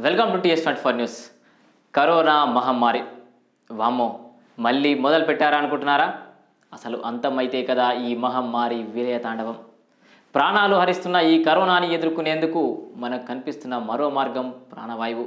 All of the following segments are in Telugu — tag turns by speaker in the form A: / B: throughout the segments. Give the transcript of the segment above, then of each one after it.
A: welcome to TS twenty four news corona మహమ్మారి వామ్మో మళ్ళీ మొదలు పెట్టారా అనుకుంటున్నారా అసలు అంతమైతే కదా ఈ మహమ్మారి విలయ తాండవం ప్రాణాలు హరిస్తున్న ఈ కరోనాని ఎదుర్కొనేందుకు మనకు కనిపిస్తున్న మరో మార్గం ప్రాణవాయువు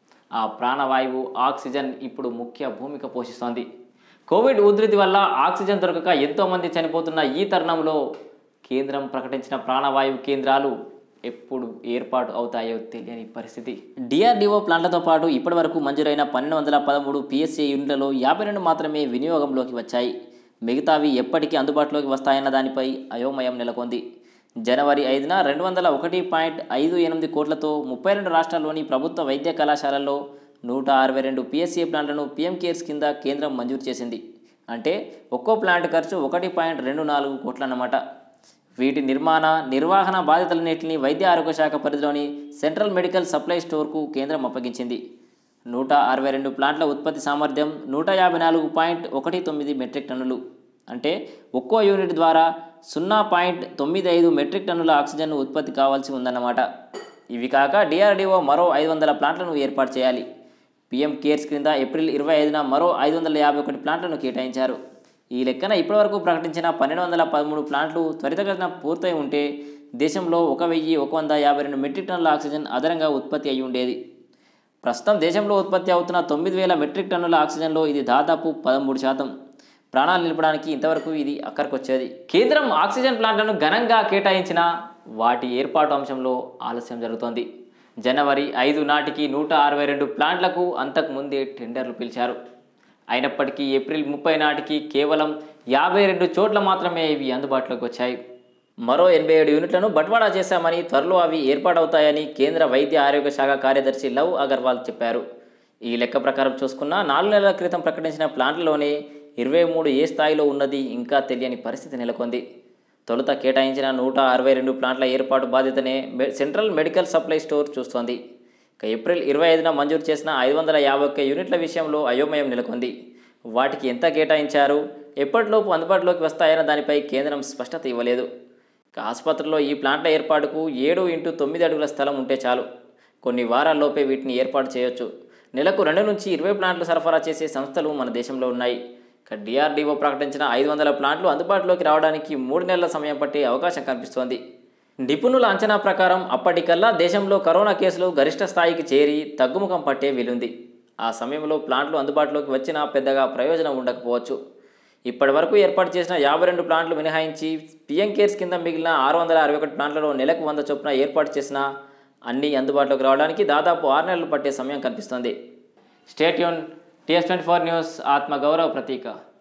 A: ఆ ప్రాణవాయువు ఆక్సిజన్ ఇప్పుడు ముఖ్య భూమిక పోషిస్తోంది కోవిడ్ ఉధృతి వల్ల ఆక్సిజన్ దొరకక ఎంతోమంది చనిపోతున్న ఈ తరుణంలో కేంద్రం ప్రకటించిన ప్రాణవాయువు కేంద్రాలు ఎప్పుడు ఏర్పాటు అవుతాయో తెలియని పరిస్థితి డిఆర్డిఓ ప్లాంట్లతో పాటు ఇప్పటివరకు మంజూరైన పన్నెండు వందల పదమూడు పిఎస్సీ యూనిట్లలో యాభై రెండు మాత్రమే వినియోగంలోకి వచ్చాయి మిగతావి ఎప్పటికీ అందుబాటులోకి వస్తాయన్న దానిపై అయోమయం నెలకొంది జనవరి ఐదున రెండు వందల ఒకటి పాయింట్ ఐదు ఎనిమిది కోట్లతో ముప్పై రెండు రాష్ట్రాల్లోని ప్రభుత్వ వైద్య కళాశాలల్లో నూట అరవై రెండు పిఎస్సీ ప్లాంట్లను పీఎం కేర్స్ కింద కేంద్రం మంజూరు చేసింది అంటే ఒక్కో ప్లాంట్ ఖర్చు ఒకటి పాయింట్ రెండు నాలుగు కోట్లన్నమాట వీటి నిర్మాణ నిర్వహణ బాధ్యతలన్నింటినీ వైద్య ఆరోగ్య శాఖ పరిధిలోని సెంట్రల్ మెడికల్ సప్లై స్టోర్కు కేంద్రం అప్పగించింది నూట అరవై రెండు ప్లాంట్ల ఉత్పత్తి సామర్థ్యం నూట యాభై నాలుగు పాయింట్ ఒకటి తొమ్మిది మెట్రిక్ టన్నులు అంటే ఒక్కో యూనిట్ ద్వారా సున్నా పాయింట్ తొమ్మిది ఐదు మెట్రిక్ టన్నుల ఆక్సిజన్ ఉత్పత్తి కావాల్సి ఉందన్నమాట ఇవి కాక డిఆర్డీఓ మరో ఐదు వందల ప్లాంట్లను ఏర్పాటు చేయాలి పీఎం కేర్స్ క్రింద ఏప్రిల్ ఇరవై ఐదున మరో ఐదు వందల యాభై ఒకటి ప్లాంట్లను కేటాయించారు ఈ లెక్కన ఇప్పటివరకు ప్రకటించిన పన్నెండు వందల పదమూడు ప్లాంట్లు త్వరితగతిన పూర్తయి ఉంటే దేశంలో ఒక వెయ్యి ఒక వంద యాభై రెండు మెట్రిక్ టన్నుల ఆక్సిజన్ అదనంగా ఉత్పత్తి అయి ఉండేది ప్రస్తుతం దేశంలో ఉత్పత్తి అవుతున్న తొమ్మిది వేల మెట్రిక్ టన్నుల ఆక్సిజన్లో ఇది దాదాపు పదమూడు శాతం ప్రాణాలు నిలపడానికి ఇంతవరకు ఇది అక్కడికొచ్చేది కేంద్రం ఆక్సిజన్ ప్లాంట్లను ఘనంగా కేటాయించిన వాటి ఏర్పాటు అంశంలో ఆలస్యం జరుగుతోంది జనవరి ఐదు నాటికి నూట అరవై రెండు ప్లాంట్లకు అంతకుముందే టెండర్లు పిలిచారు అయినప్పటికీ ఏప్రిల్ ముప్పై నాటికి కేవలం యాభై రెండు చోట్ల మాత్రమే ఇవి అందుబాటులోకి వచ్చాయి మరో ఎనభై ఏడు యూనిట్లను బట్వాడా చేశామని త్వరలో అవి ఏర్పాటవుతాయని కేంద్ర వైద్య ఆరోగ్య శాఖ కార్యదర్శి లవ్ అగర్వాల్ చెప్పారు ఈ లెక్క ప్రకారం చూసుకున్న నాలుగు నెలల క్రితం ప్రకటించిన ప్లాంట్లలోనే ఇరవై మూడు ఏ స్థాయిలో ఉన్నది ఇంకా తెలియని పరిస్థితి నెలకొంది తొలుత కేటాయించిన నూట అరవై రెండు ప్లాంట్ల ఏర్పాటు బాధ్యతనే మె- సెంట్రల్ మెడికల్ సప్లై స్టోర్ చూస్తోంది ఇక ఏప్రిల్ ఇరవై ఐదున మంజూరు చేసిన ఐదు వందల యాభై ఒక్క యూనిట్ల విషయంలో అయోమయం నెలకొంది వాటికి ఎంత కేటాయించారు ఎప్పటిలోపు అందుబాటులోకి వస్తాయన్న దానిపై కేంద్రం స్పష్టత ఇవ్వలేదు ఇక ఆసుపత్రిలో ఈ ప్లాంట్ల ఏర్పాటుకు ఏడు ఇంటూ తొమ్మిది అడుగుల స్థలం ఉంటే చాలు కొన్ని వారాల్లోపే వీటిని ఏర్పాటు చేయొచ్చు నెలకు రెండు నుంచి ఇరవై ప్లాంట్లు సరఫరా చేసే సంస్థలు మన దేశంలో ఉన్నాయి ఇక డిఆర్డీఓ ప్రకటించిన ఐదు వందల ప్లాంట్లు అందుబాటులోకి రావడానికి మూడు నెలల సమయం పట్టే అవకాశం కనిపిస్తోంది నిపుణుల అంచనా ప్రకారం అప్పటికల్లా దేశంలో కరోనా కేసులు గరిష్ట స్థాయికి చేరి తగ్గుముఖం పట్టే వీలుంది ఆ సమయంలో ప్లాంట్లు అందుబాటులోకి వచ్చినా పెద్దగా ప్రయోజనం ఉండకపోవచ్చు ఇప్పటి వరకు ఏర్పాటు చేసిన యాభై రెండు ప్లాంట్లు మినహాయించి పిఎం కేర్స్ కింద మిగిలిన ఆరు వందల అరవై ఒకటి ప్లాంట్లలో నెలకు వంద చొప్పున ఏర్పాటు చేసిన అన్ని అందుబాటులోకి రావడానికి దాదాపు ఆరు నెలలు పట్టే సమయం కనిపిస్తుంది స్టేట్ యూన్ టీఎస్ ట్వంటీ ఫోర్ న్యూస్ ఆత్మగౌరవ ప్రతీక